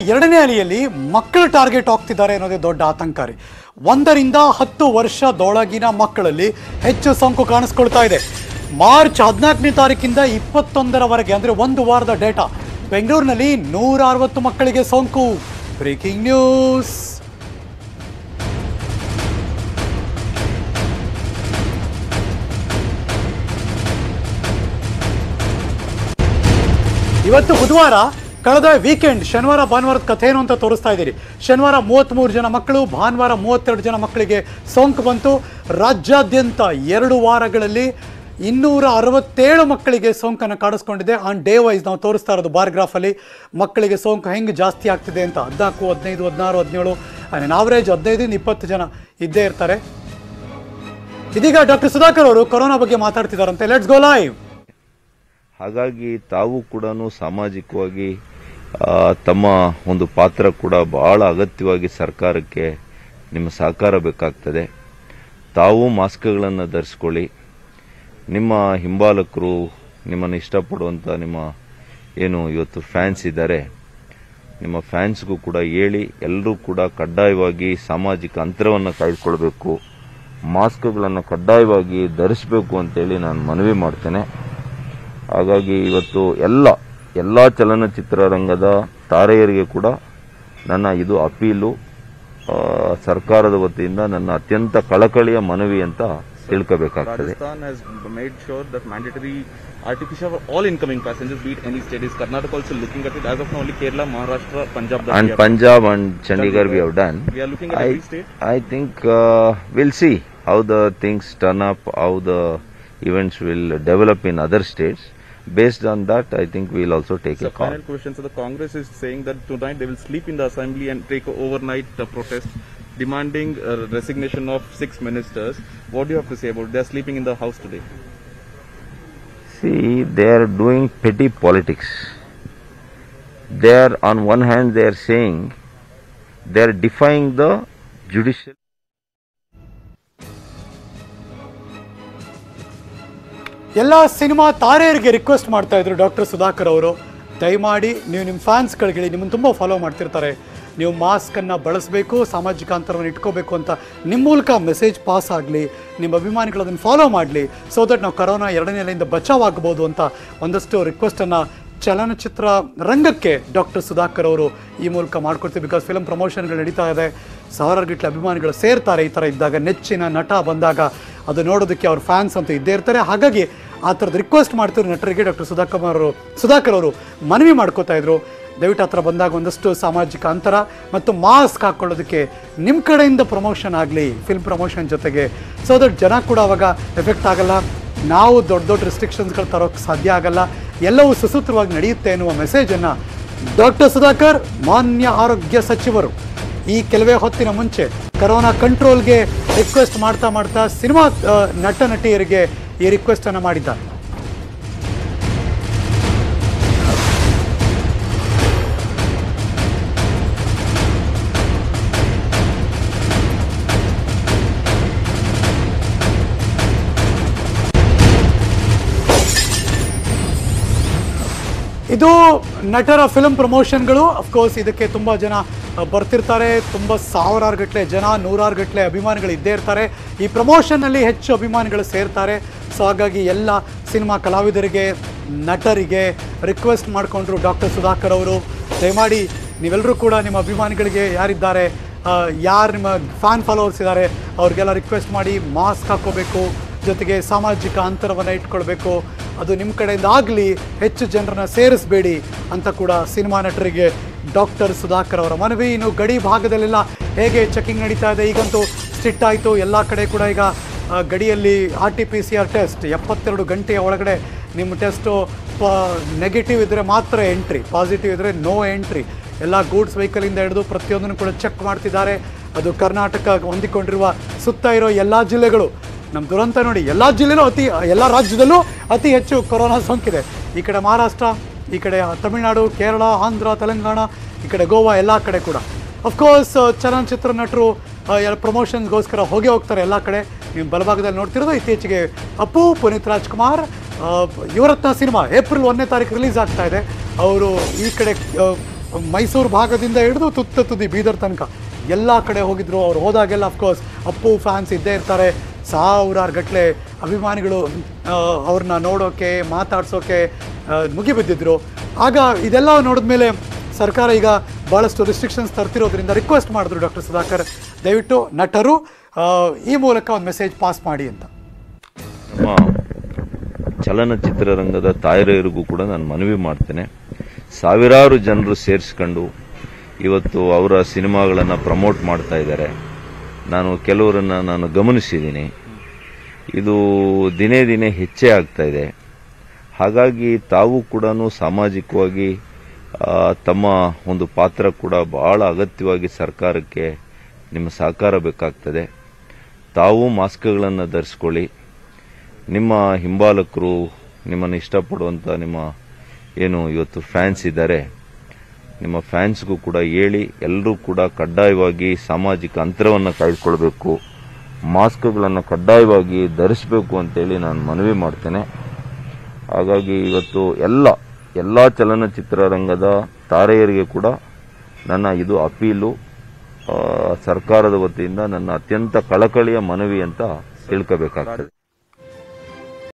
ಎರಡನೇ ಅಲೆಯಲ್ಲಿ ಮಕ್ಕಳು ಟಾರ್ಗೆಟ್ ಆಗ್ತಿದ್ದಾರೆ ಅನ್ನೋದೇ ದೊಡ್ಡ ಆತಂಕ ರೀ ಒಂದರಿಂದ ಹತ್ತು ವರ್ಷದೊಳಗಿನ ಮಕ್ಕಳಲ್ಲಿ ಹೆಚ್ಚು ಸೋಂಕು ಕಾಣಿಸ್ಕೊಳ್ತಾ ಇದೆ ಮಾರ್ಚ್ ಹದಿನಾಲ್ಕನೇ ತಾರೀಕಿಂದ ಇಪ್ಪತ್ತೊಂದರವರೆಗೆ ಅಂದರೆ ಒಂದು ವಾರದ ಡೇಟಾ ಬೆಂಗಳೂರಿನಲ್ಲಿ ನೂರ ಅರವತ್ತು ಮಕ್ಕಳಿಗೆ ಸೋಂಕು ಬ್ರೇಕಿಂಗ್ ನ್ಯೂಸ್ ಇವತ್ತು ಬುಧವಾರ ಕಳೆದ ವೀಕೆಂಡ್ ಶನಿವಾರ ಭಾನುವಾರದ ಕಥೆ ಏನು ಅಂತ ತೋರಿಸ್ತಾ ಇದ್ದೀರಿ ಶನಿವಾರ ಮೂವತ್ತ್ಮೂರು ಜನ ಮಕ್ಕಳು ಭಾನುವಾರ ಮೂವತ್ತೆರಡು ಜನ ಮಕ್ಕಳಿಗೆ ಸೋಂಕು ಬಂತು ರಾಜ್ಯಾದ್ಯಂತ ಎರಡು ವಾರಗಳಲ್ಲಿ ಇನ್ನೂರ ಅರವತ್ತೇಳು ಮಕ್ಕಳಿಗೆ ಸೋಂಕನ್ನು ಕಾಡಿಸ್ಕೊಂಡಿದೆ ಆನ್ ಡೇ ವೈಸ್ ನಾವು ತೋರಿಸ್ತಾ ಇರೋದು ಬಾರ್ ಗ್ರಾಫಲ್ಲಿ ಮಕ್ಕಳಿಗೆ ಸೋಂಕು ಹೆಂಗೆ ಜಾಸ್ತಿ ಆಗ್ತಿದೆ ಅಂತ ಹದಿನಾಲ್ಕು ಹದಿನೈದು ಹದಿನಾರು ಹದಿನೇಳು ಆನ್ ಆವರೇಜ್ ಹದಿನೈದಿಂದ ಇಪ್ಪತ್ತು ಜನ ಇದ್ದೇ ಇರ್ತಾರೆ ಇದೀಗ ಡಾಕ್ಟರ್ ಸುಧಾಕರ್ ಅವರು ಕೊರೋನಾ ಬಗ್ಗೆ ಮಾತಾಡ್ತಿದ್ದಾರಂತೆ ಲೆಟ್ಸ್ ಗೋ ಲೈವ್ ಹಾಗಾಗಿ ತಾವು ಕೂಡ ಸಾಮಾಜಿಕವಾಗಿ ಆ, ತಮ್ಮ ಒಂದು ಪಾತ್ರ ಕೂಡ ಬಹಳ ಅಗತ್ಯವಾಗಿ ಸರ್ಕಾರಕ್ಕೆ ನಿಮ್ಮ ಸಹಕಾರ ಬೇಕಾಗ್ತದೆ ತಾವು ಮಾಸ್ಕ್ಗಳನ್ನು ಧರಿಸ್ಕೊಳ್ಳಿ ನಿಮ್ಮ ಹಿಂಬಾಲಕರು ನಿಮ್ಮನ್ನು ಇಷ್ಟಪಡುವಂಥ ನಿಮ್ಮ ಏನು ಇವತ್ತು ಫ್ಯಾನ್ಸ್ ಇದ್ದಾರೆ ನಿಮ್ಮ ಫ್ಯಾನ್ಸ್ಗೂ ಕೂಡ ಹೇಳಿ ಎಲ್ಲರೂ ಕೂಡ ಕಡ್ಡಾಯವಾಗಿ ಸಾಮಾಜಿಕ ಅಂತರವನ್ನು ಕಾಯ್ದುಕೊಳ್ಬೇಕು ಮಾಸ್ಕ್ಗಳನ್ನು ಕಡ್ಡಾಯವಾಗಿ ಧರಿಸಬೇಕು ಅಂತೇಳಿ ನಾನು ಮನವಿ ಮಾಡ್ತೇನೆ ಹಾಗಾಗಿ ಇವತ್ತು ಎಲ್ಲ ಎಲ್ಲ ಚಲನಚಿತ್ರರಂಗದ ತಾರೆಯರಿಗೆ ಕೂಡ ನನ್ನ ಇದು ಅಪೀಲು ಆ, ಸರ್ಕಾರದ ವತಿಯಿಂದ ನನ್ನ ಅತ್ಯಂತ ಕಳಕಳಿಯ ಮನವಿ ಅಂತ ತಿಳ್ಕೋಬೇಕಾಗ್ತದೆ Rajasthan has made sure that mandatory RT-PCR for all incoming passengers, be it any state, is Karnataka also looking at it. As of now, only Kerala, Maharashtra, Punjab. that and we have. Punjab and Chandigarh we have done. We are looking at I, every state. I think uh, we'll see how the things turn up, how the events will develop in other states. Based on that, I think we'll also take So a call. final question. So the Congress is saying that tonight they will sleep in the assembly and take a overnight uh, protest, demanding uh, resignation of six ministers. What do you have to say about? it? They are sleeping in the house today. See, they are doing petty politics. They are, on one hand, they are saying they are defying the judicial. ಎಲ್ಲ cinema ತಾರೆಯರಿಗೆ request ಮಾಡ್ತಾ ಇದ್ರು doctor Sudhakar ಅವರು ದಯಮಾಡಿ ನೀವು ನಿಮ್ಮ ಫ್ಯಾನ್ಸ್ಗಳಿಗೆ ನಿಮ್ಮನ್ನು ತುಂಬ ಫಾಲೋ ಮಾಡ್ತಿರ್ತಾರೆ ನೀವು ಮಾಸ್ಕನ್ನು ಬಳಸಬೇಕು ಸಾಮಾಜಿಕ ಅಂತರವನ್ನು ಇಟ್ಕೋಬೇಕು ಅಂತ ನಿಮ್ಮ ಮೂಲಕ ಮೆಸೇಜ್ ಪಾಸ್ ಆಗಲಿ ನಿಮ್ಮ ಅಭಿಮಾನಿಗಳು ಅದನ್ನು ಫಾಲೋ ಮಾಡಲಿ ಸೊ ದಟ್ ನಾವು ಕರೋನಾ ಎರಡನೇ ಅಲೆಯಿಂದ ಬಚಾವಾಗಬಹುದು ಅಂತ ಒಂದಷ್ಟು ರಿಕ್ವೆಸ್ಟನ್ನು ಚಲನಚಿತ್ರ ರಂಗಕ್ಕೆ ಡಾಕ್ಟರ್ ಸುಧಾಕರ್ ಅವರು ಈ ಮೂಲಕ ಮಾಡ್ಕೊಡ್ತೀವಿ ಬಿಕಾಸ್ ಫಿಲಮ್ ಪ್ರಮೋಷನ್ಗಳು ನಡೀತಾ ಇದೆ ಸಾವಿರಾರು ಗಟ್ಟಲೆ ಅಭಿಮಾನಿಗಳು ಸೇರ್ತಾರೆ ಈ ಥರ ಇದ್ದಾಗ ನೆಚ್ಚಿನ ನಟ ಬಂದಾಗ ಅದು ನೋಡೋದಕ್ಕೆ ಅವ್ರ ಫ್ಯಾನ್ಸ್ ಅಂತೂ ಇದ್ದೇ ಇರ್ತಾರೆ ಹಾಗಾಗಿ ಆ ಥರದ್ದು ರಿಕ್ವೆಸ್ಟ್ ಮಾಡ್ತಿರೋ ನಟರಿಗೆ ಡಾಕ್ಟರ್ ಸುಧಾಕರ್ ಅವರು ಸುಧಾಕರ್ ಅವರು ಮನವಿ ಮಾಡ್ಕೋತಾ ಇದ್ರು ದಯವಿಟ್ಟು ಹತ್ರ ಬಂದಾಗ ಒಂದಷ್ಟು ಸಾಮಾಜಿಕ ಅಂತರ ಮತ್ತು ಮಾಸ್ಕ್ ಹಾಕ್ಕೊಳ್ಳೋದಕ್ಕೆ ನಿಮ್ಮ ಕಡೆಯಿಂದ ಪ್ರಮೋಷನ್ ಆಗಲಿ ಫಿಲ್ಮ್ ಪ್ರಮೋಷನ್ ಜೊತೆಗೆ ಸೊ ದಟ್ ಜನ ಕೂಡ ಅವಾಗ ಎಫೆಕ್ಟ್ ಆಗಲ್ಲ ನಾವು ದೊಡ್ಡ ದೊಡ್ಡ ರೆಸ್ಟ್ರಿಕ್ಷನ್ಸ್ಗಳು ತರೋಕ್ಕೆ ಸಾಧ್ಯ ಆಗಲ್ಲ ಎಲ್ಲವೂ ಸುಸೂತ್ರವಾಗಿ ನಡೆಯುತ್ತೆ ಎನ್ನುವ ಮೆಸೇಜನ್ನು ಡಾಕ್ಟರ್ ಸುಧಾಕರ್ ಮಾನ್ಯ ಆರೋಗ್ಯ ಸಚಿವರು ಈ ಕೆಲವೇ ಹೊತ್ತಿನ ಮುಂಚೆ ಕರೋನಾ ಕಂಟ್ರೋಲ್ಗೆ ರಿಕ್ವೆಸ್ಟ್ ಮಾಡ್ತಾ ಮಾಡ್ತಾ ಸಿನಿಮಾ ಆ, ನಟ ನಟಿಯರಿಗೆ ಈ ರಿಕ್ವೆಸ್ಟನ್ನು ಮಾಡಿದ್ದಾರೆ ಇದು ನಟರ ಫಿಲ್ಮ್ ಪ್ರಮೋಷನ್ಗಳು ಅಫ್ಕೋರ್ಸ್ ಇದಕ್ಕೆ ತುಂಬ ಜನ ಆ, ಬರ್ತಿರ್ತಾರೆ ತುಂಬ ಸಾವಿರಾರು ಗಟ್ಟಲೆ ಜನ ನೂರಾರು ಗಟ್ಟಲೆ ಅಭಿಮಾನಿಗಳು ಇದ್ದೇ ಇರ್ತಾರೆ ಈ ಪ್ರಮೋಷನ್ನಲ್ಲಿ ಹೆಚ್ಚು ಅಭಿಮಾನಿಗಳು ಸೇರ್ತಾರೆ ಸೊ ಹಾಗಾಗಿ ಎಲ್ಲ ಸಿನಿಮಾ ಕಲಾವಿದರಿಗೆ ನಟರಿಗೆ ರಿಕ್ವೆಸ್ಟ್ ಮಾಡಿಕೊಂಡ್ರು ಡಾಕ್ಟರ್ ಸುಧಾಕರ್ ಅವರು ದಯಮಾಡಿ ನೀವೆಲ್ಲರೂ ಕೂಡ ನಿಮ್ಮ ಅಭಿಮಾನಿಗಳಿಗೆ ಯಾರಿದ್ದಾರೆ ಯಾರು ನಿಮ್ಮ ಫ್ಯಾನ್ ಫಾಲೋವರ್ಸ್ ಇದ್ದಾರೆ ಅವ್ರಿಗೆಲ್ಲ ರಿಕ್ವೆಸ್ಟ್ ಮಾಡಿ ಮಾಸ್ಕ್ ಹಾಕ್ಕೋಬೇಕು ಜೊತೆಗೆ ಸಾಮಾಜಿಕ ಅಂತರವನ್ನು ಇಟ್ಕೊಳ್ಬೇಕು ಅದು ನಿಮ್ಮ ಕಡೆಯಿಂದ ಆಗಲಿ ಹೆಚ್ಚು ಜನರನ್ನ ಸೇರಿಸಬೇಡಿ ಅಂತ ಕೂಡ ಸಿನಿಮಾ ನಟರಿಗೆ ಡಾಕ್ಟರ್ ಸುಧಾಕರ್ ಅವರ ಮನವಿ ಇನ್ನು ಗಡಿ ಭಾಗದಲ್ಲೆಲ್ಲ ಹೇಗೆ ಚೆಕಿಂಗ್ ನಡೀತಾ ಇದೆ ಈಗಂತೂ ಸ್ಟ್ರಿಕ್ಟ್ ಆಯಿತು ಎಲ್ಲ ಕಡೆ ಕೂಡ ಈಗ ಆ, ಗಡಿಯಲ್ಲಿ R T P C R test ಎಪ್ಪತ್ತೆರಡು ಗಂಟೆಯ ಒಳಗಡೆ ನಿಮ್ಮ ಟೆಸ್ಟು ನೆಗೆಟಿವ್ ಇದ್ದರೆ ಮಾತ್ರ ಎಂಟ್ರಿ ಪಾಸಿಟಿವ್ ಇದ್ದರೆ ನೋ ಎಂಟ್ರಿ ಎಲ್ಲ ಗೂಡ್ಸ್ ವೆಹಿಕಲಿಂದ ಹಿಡಿದು ಪ್ರತಿಯೊಂದನ್ನು ಕೂಡ ಚೆಕ್ ಮಾಡ್ತಿದ್ದಾರೆ ಅದು ಕರ್ನಾಟಕ ಹೊಂದಿಕೊಂಡಿರುವ ಸುತ್ತ ಇರೋ ಎಲ್ಲ ಜಿಲ್ಲೆಗಳು ನಮ್ಮ ದುರಂತ ನೋಡಿ ಎಲ್ಲ ಜಿಲ್ಲೆನೂ ಅತಿ ಎಲ್ಲ ರಾಜ್ಯದಲ್ಲೂ ಅತಿ ಹೆಚ್ಚು ಕೊರೋನಾ ಸೋಂಕಿದೆ ಈ ಕಡೆ ಮಹಾರಾಷ್ಟ್ರ ಈ ಕಡೆ ತಮಿಳುನಾಡು ಕೇರಳ ಆಂಧ್ರ ತೆಲಂಗಾಣ ಈ ಕಡೆ ಗೋವಾ ಎಲ್ಲ ಕಡೆ ಕೂಡ ಅಫ್ಕೋರ್ಸ್ ಚಲನಚಿತ್ರ ನಟರು ಎಲ್ಲ ಪ್ರಮೋಷನ್ಸ್ಗೋಸ್ಕರ ಹೋಗಿ ಹೋಗ್ತಾರೆ ಎಲ್ಲ ಕಡೆ ನೀವು ಬಲಭಾಗದಲ್ಲಿ ನೋಡ್ತಿರೋದು ಇತ್ತೀಚೆಗೆ ಅಪ್ಪು ಪುನೀತ್ ರಾಜ್ಕುಮಾರ್ ಆ, ಯುವರತ್ನ ಸಿನಿಮಾ ಏಪ್ರಿಲ್ ಒಂದನೇ ತಾರೀಕು ರಿಲೀಸ್ ಆಗ್ತಾ ಇದೆ ಅವರು ಈ ಕಡೆ ಆ, ಮೈಸೂರು ಭಾಗದಿಂದ ಹಿಡಿದು ತುತ್ತ ತುದಿ ಬೀದರ್ ತನಕ ಎಲ್ಲ ಕಡೆ ಹೋಗಿದ್ರು ಅವ್ರು ಹೋದಾಗೆಲ್ಲ ಅಫ್ಕೋರ್ಸ್ ಅಪ್ಪು ಫ್ಯಾನ್ಸ್ ಇದ್ದೇ ಇರ್ತಾರೆ ಸಾವಿರಾರು ಗಟ್ಟಲೆ ಅಭಿಮಾನಿಗಳು ಆ, ಅವ್ರನ್ನ ನೋಡೋಕೆ ಮಾತಾಡ್ಸೋಕೆ ಆ, ಮುಗಿಬಿದ್ದಿದ್ರು ಆಗ ಇದೆಲ್ಲ ನೋಡಿದ್ಮೇಲೆ ಸರ್ಕಾರ ಈಗ ಭಾಳಷ್ಟು ರಿಸ್ಟ್ರಿಕ್ಷನ್ಸ್ ತರ್ತಿರೋದ್ರಿಂದ ರಿಕ್ವೆಸ್ಟ್ ಮಾಡಿದ್ರು ಡಾಕ್ಟರ್ ಸುಧಾಕರ್ ದಯವಿಟ್ಟು ನಟರು ಆ, ಈ ಮೂಲಕ ಒಂದು ಮೆಸೇಜ್ ಪಾಸ್ ಮಾಡಿ ಅಂತ ನಮ್ಮ ಚಲನಚಿತ್ರರಂಗದ ತಾಯರಿಗೂ ಕೂಡ ನಾನು ಮನವಿ ಮಾಡ್ತೇನೆ ಸಾವಿರಾರು ಜನರು ಸೇರಿಸ್ಕೊಂಡು ಇವತ್ತು ಅವರ ಸಿನಿಮಾಗಳನ್ನು ಪ್ರಮೋಟ್ ಮಾಡ್ತಾ ಇದ್ದಾರೆ ನಾನು ಕೆಲವರನ್ನ ನಾನು ಗಮನಿಸಿದ್ದೀನಿ ಇದು ದಿನೇ ದಿನೇ ಹೆಚ್ಚೇ ಆಗ್ತಾ ಇದೆ ಹಾಗಾಗಿ ತಾವು ಕೂಡ ಸಾಮಾಜಿಕವಾಗಿ ಆ, ತಮ್ಮ ಒಂದು ಪಾತ್ರ ಕೂಡ ಬಹಳ ಅಗತ್ಯವಾಗಿ ಸರ್ಕಾರಕ್ಕೆ ನಿಮ್ಮ ಸಹಕಾರ ಬೇಕಾಗ್ತದೆ ತಾವು ಮಾಸ್ಕ್ಗಳನ್ನು ಧರಿಸ್ಕೊಳ್ಳಿ ನಿಮ್ಮ ಹಿಂಬಾಲಕರು ನಿಮ್ಮನ್ನು ಇಷ್ಟಪಡುವಂಥ ನಿಮ್ಮ ಏನು ಇವತ್ತು ಫ್ಯಾನ್ಸ್ ಇದ್ದಾರೆ ನಿಮ್ಮ ಫ್ಯಾನ್ಸ್ಗೂ ಕೂಡ ಹೇಳಿ ಎಲ್ಲರೂ ಕೂಡ ಕಡ್ಡಾಯವಾಗಿ ಸಾಮಾಜಿಕ ಅಂತರವನ್ನು ಕಾಯ್ದುಕೊಳ್ಬೇಕು ಮಾಸ್ಕ್ಗಳನ್ನು ಕಡ್ಡಾಯವಾಗಿ ಧರಿಸಬೇಕು ಅಂತೇಳಿ ನಾನು ಮನವಿ ಮಾಡ್ತೇನೆ ಹಾಗಾಗಿ ಇವತ್ತು ಎಲ್ಲ ಎಲ್ಲ ಚಲನಚಿತ್ರರಂಗದ ತಾರೆಯರಿಗೆ ಕೂಡ ನನ್ನ ಇದು ಅಪೀಲು ಆ, ಸರ್ಕಾರದ ವತಿಯಿಂದ ನನ್ನ ಅತ್ಯಂತ ಕಳಕಳಿಯ ಮನವಿ ಅಂತ ತಿಳ್ಕೋಬೇಕಾಗ್ತದೆ